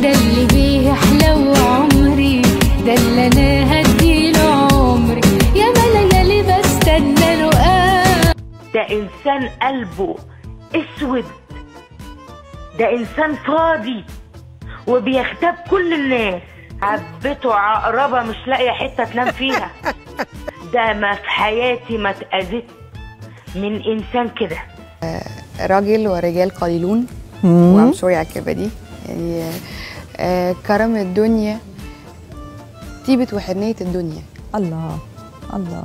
ده اللي بيه احلى عمري ده اللي انا هديله عمري يا ليالي بستنى له آه ده انسان قلبه اسود ده انسان فاضي وبيغتاب كل الناس حبته عقربة مش لاقية حتة تنام فيها ده ما في حياتي ما اتأذيت من انسان كده راجل ورجال قليلون وام سوري على الكلمه دي يعني آه، كرم الدنيا طيبة وحنية الدنيا الله الله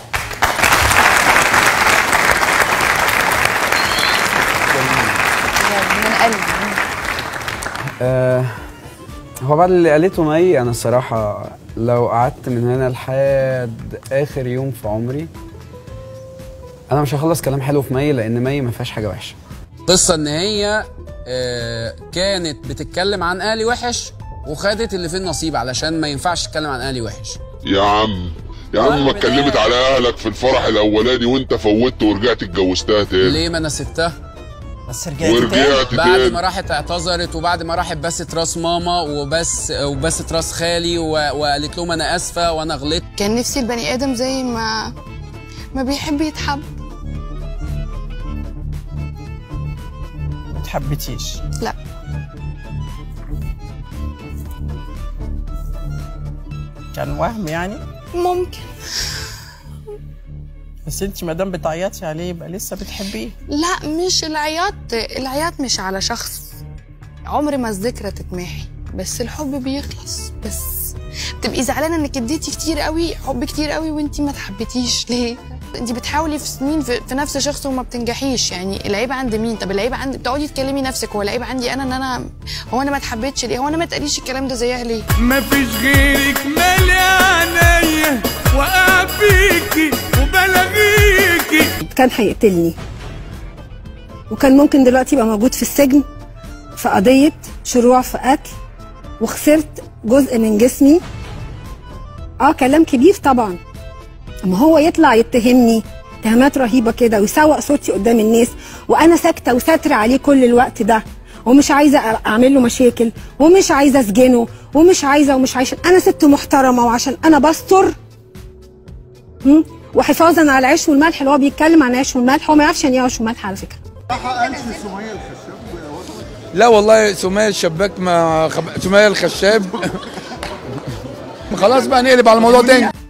من قلبي آه هو بعد اللي قالته مي انا الصراحه لو قعدت من هنا لحد اخر يوم في عمري انا مش هخلص كلام حلو في مي لان مي ما فيهاش حاجه وحشه قصة ان هي آه، كانت بتتكلم عن اهلي وحش وخدت اللي فيه النصيب علشان ما ينفعش تتكلم عن اهلي وحش يا عم يا عم ما اتكلمت على اهلك في الفرح الاولاني وانت فوتت ورجعت اتجوزتها تاني ليه ما انا سبتها بس رجعت تاني ورجعت بعد تاني ما راحت اعتذرت وبعد ما راحت بست راس ماما وبس وبست راس خالي و- وقالت لهم انا اسفه وانا غلطت كان نفسي البني آدم زي ما ما بيحب يتحب ما تحبتيش لا كان وهم يعني ممكن بس انت ما دام بتعيطي عليه يبقى لسه بتحبيه لا مش العياط العياط مش على شخص عمر ما الذكرى تتمحي بس الحب بيخلص بس تبقي زعلانه انك اديتي كتير قوي حب كتير قوي وانت ما تحبتيش ليه انت بتحاولي في سنين في, في نفس شخص وما بتنجحيش يعني العيب عند مين طب العيب عند بتقعدي تكلمي نفسك هو العيب عندي انا ان انا هو انا ما اتحبيتش ليه هو انا ما اتقاليش الكلام ده زيها ليه مفيش غيرك مالي عينيا وقع فيكي وبلغيكي كان هيقتلني وكان ممكن دلوقتي يبقى موجود في السجن في قضية شروع في قتل وخسرت جزء من جسمي اه كلام كبير طبعا اما هو يطلع يتهمني اتهامات رهيبة كده ويسوق صوتي قدام الناس وانا ساكتة وساترة عليه كل الوقت ده ومش عايزة اعمل له مشاكل ومش عايزة اسجنه ومش عايزة ومش عايزة انا ست محترمة وعشان انا بستر مم؟ وحفاظا على العيش والملح اللي هو بيتكلم عن العيش والملح هو ما يعرفش يعني ايه عيش والملح على فكره لا والله سمية الشباك ما خب... سمية الخشاب خلاص بقى نقلب على الموضوع تاني